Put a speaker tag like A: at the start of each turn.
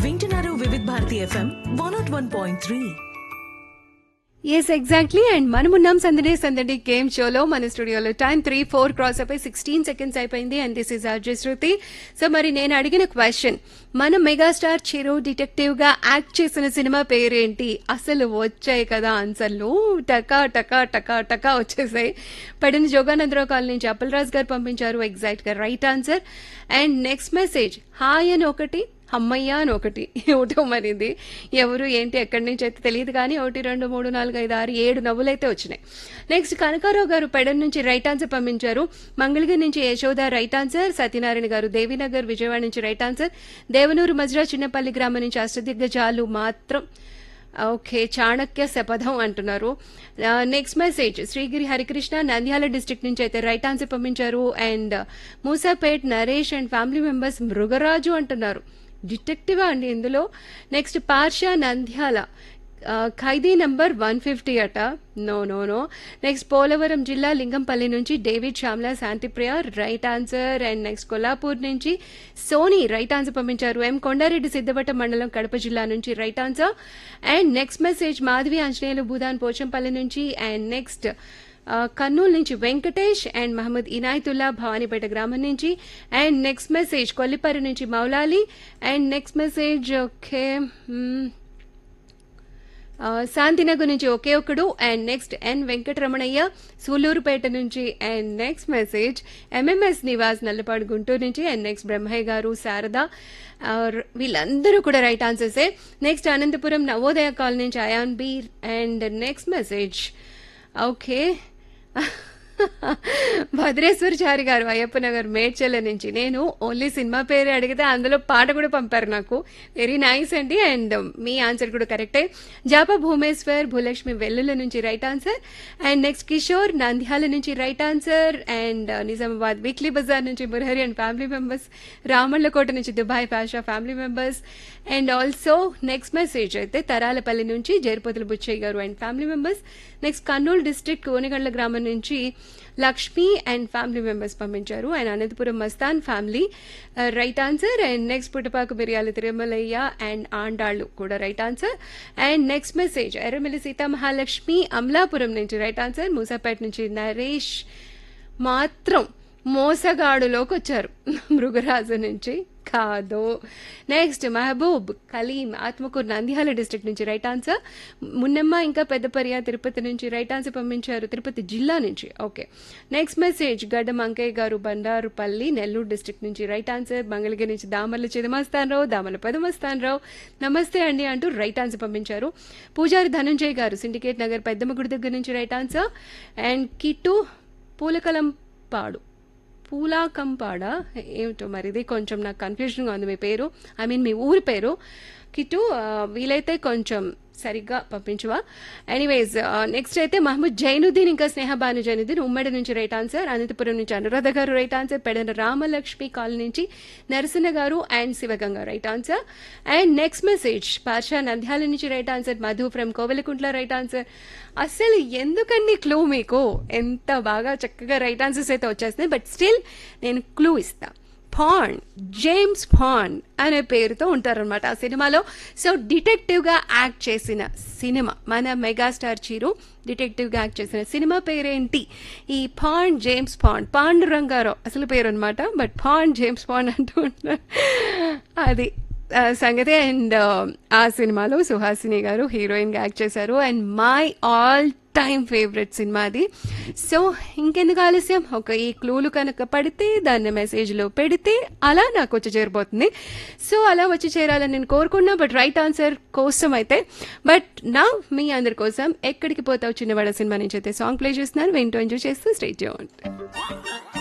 A: వింటున్నారు Vividh Bharati FM one naught one point three
B: yes exactly and మనమున్నాం సందడి సందడి గేమ్ షోలో మన స్టూడియోలో టైం త్రీ ఫోర్ క్రాస్ అయిపోయి సిక్స్టీన్ సెకండ్స్ అయిపోయింది and this is RJ Shruti so మరి నేను అడిగిన క్వశ్చన్ మన మెగాస్టార్ చిరు డిటెక్టివ్ గా యాక్ట్ చేసిన సినిమా పేరేంటి అసలు వచ్చాయి కదా ఆన్సర్లు టకా టకా టకా టకా వచ్చేసాయి పడిన జోగానందరావు కాలనీ నుంచి అప్పలరాజ్ గారు పంపించారు ఎగ్జాక్ట్ గా right answer and next message hi అని ఒకటి అమ్మయ్య అని ఒకటి ఒకటో మరిది ఎవరు ఏంటి ఎక్కడి నుంచి అయితే తెలియదు కానీ ఒకటి రెండు మూడు నాలుగు ఐదు ఆరు ఏడు నవ్వులు అయితే వచ్చినాయి నెక్స్ట్ కనకారావు గారు పెడన్ నుంచి రైట్ ఆన్సర్ పంపించారు మంగళగిరి నుంచి యశోద రైట్ ఆన్సర్ సత్యనారాయణ గారు దేవీనగర్ విజయవాడ నుంచి రైట్ ఆన్సర్ దేవనూరు మజ్రా చిన్నపల్లి గ్రామం నుంచి అష్టదిగ్గజాలు మాత్రం ఓకే చాణక్య శపథం అంటున్నారు next message Srigiri Harikrishna Nandyal district నుంచి అయితే రైట్ ఆన్సర్ పంపించారు and Musapet Naresh and family members Mrugaraju అంటున్నారు డిటెక్టివ్ అండి ఇందులో నెక్స్ట్ పార్షా నంద్యాల ఆ, ఖైదీ నంబర్ వన్ ఫిఫ్టీ అట no no no next Polavaram జిల్లా లింగంపల్లి నుంచి David Shyamla Shantipriya right answer and next Kollapur నుంచి సోనీ రైట్ ఆన్సర్ పంపించారు ఎం కొండారెడ్డి సిద్ధవట మండలం కడప జిల్లా నుంచి right answer and next message Madhavi Anjaneyulu Bhoodan Pochampally నుంచి అండ్ నెక్స్ట్ ఆ, కర్నూలు నుంచి వెంకటేష్ అండ్ మహమ్మద్ ఇనాయతుల్లా భవానీపేట గ్రామం నుంచి అండ్ నెక్స్ట్ మెసేజ్ కొల్లిపర్రి నుంచి Moulali and next message okay మ్మ్. ఆ, శాంతినగర్ నుంచి ఒకే ఒకడు and next N Venkataramanaiah Sullurpeta నుంచి and next message M M S Nivas Nallapadu Guntur నుంచి అండ్ నెక్స్ట్ బ్రహ్మయ్య గారు శారద ఆ, ర- వీళ్ళందరూ కూడా రైట్ ఆన్సర్సే నెక్స్ట్ అనంతపురం నవోదయ కాలనీ నుంచి అయాన్ బీర్ and next message okay Bhadreshwarachari గారు అయ్యప్ప నగర్ మేడ్చల్ల నుంచి నేను ఓన్లీ సినిమా పేరు అడిగితే అందులో పాట కూడా పంపారు నాకు వెరీ నైస్ అండి అండ్ మీ ఆన్సర్ కూడా కరెక్టే జాప భూమేశ్వర్ భూలక్ష్మి వెల్లుల నుంచి right answer and next Kishore Nandyal నుంచి right answer and Nizamabad weekly Bazar నుంచి Murahari and family members Ramallakota నుంచి Dubai Pasha family members and also next message అయితే తరాలపల్లి నుంచి జేరుపతుల బుచ్చయ్య గారు and family members next Kurnool district Konigandla గ్రామం నుంచి లక్ష్మి అండ్ ఫ్యామిలీ మెంబర్స్ పంపించారు and Anantapur Mastan family right answer and next Puttapaka Miriyala Tirumalaiah and Andallu కూడా right answer and next message Erramilli Sita Mahalakshmi Amalapuram నుంచి రైట్ ఆన్సర్ మూసాపేట నుంచి నరేష్ మాత్రం మోసగాడులోకి వచ్చారు మృగరాజు నుంచి కాదు నెక్స్ట్ మహబూబ్ కలీం ఆత్మకూరు నంద్యాల డిస్ట్రిక్ట్ నుంచి రైట్ ఆన్సర్ మున్నమ్మ ఇంకా పెద్దపర్య తిరుపతి నుంచి రైట్ ఆన్సర్ పంపించారు తిరుపతి జిల్లా నుంచి okay next message Gaddam Ankaiah గారు బండారుపల్లి నెల్లూరు డిస్ట్రిక్ట్ నుంచి రైట్ ఆన్సర్ మంగళగిరి నుంచి దామర్ల చిదమస్తానరావు దామల పదమస్తానరావు నమస్తే అండి అంటూ రైట్ ఆన్సర్ పంపించారు పూజారి ధనంజయ్ గారు సిండికేట్ నగర్ పెద్దమ్మ గుడి దగ్గర నుంచి రైట్ ఆన్సర్ అండ్ కిట్టు పూలకలం పాడు పూలాకంపాడ ఏమిటో మరి ఇది కొంచెం నాకు కన్ఫ్యూజన్గా ఉంది మీ పేరు ఐ మీన్ మీ ఊరి పేరు కిటు ఆ, వీలైతే కొంచెం సరిగ్గా పంపించవా ఎనీవేస్ నెక్స్ట్ అయితే మహమ్మద్ జైనుద్దీన్ ఇంకా స్నేహబాను జైనుద్దీన్ ఉమ్మడి నుంచి రైట్ ఆన్సర్ అనంతపురం నుంచి అనురాధ గారు right answer Pedana Ramalakshmi colony నుంచి నరసింహ గారు and Sivaganga right answer and next message Pasha Nandyal నుంచి right answer Madhu from Kovelakuntla right answer అసలు ఎందుకండి క్లూ మీకు ఎంత బాగా చక్కగా రైట్ ఆన్సర్స్ అయితే వచ్చేస్తున్నాయి బట్ స్టిల్ నేను క్లూ ఇస్తా పాండ్ జేమ్స్ పాండ్ అనే పేరుతో ఉంటారనమాట ఆ సినిమాలో సో డిటెక్టివ్గా యాక్ట్ చేసిన సినిమా మన మెగాస్టార్ చీరు డిటెక్టివ్గా యాక్ట్ చేసిన సినిమా పేరేంటి ఈ Bond James Bond Pandu Rangarao అసలు పేరు అనమాట బట్ పాండ్ జేమ్స్ పాండ్ అంటూ ఉంటారు అది ఆ, సంగతి అండ్ ఆ సినిమాలో సుహాసిని గారు హీరోయిన్గా యాక్ట్ చేశారు and my all time favourite సినిమా అది సో ఇంకెందుకు ఆలస్యం ఒక ఈ క్లూలు కనుక పడితే దాన్ని మెసేజ్లో పెడితే అలా నాకు వచ్చి చేరిపోతుంది సో అలా వచ్చి చేరాలని నేను కోరుకున్నా బట్ రైట్ ఆన్సర్ కోసం అయితే బట్ నా మీ అందరి కోసం ఎక్కడికి పోతావు చిన్నవాడ సినిమా నుంచి అయితే సాంగ్ ప్లే చేస్తున్నాను వింటూ ఎంజాయ్ చేస్తూ స్టేట్ చేయండి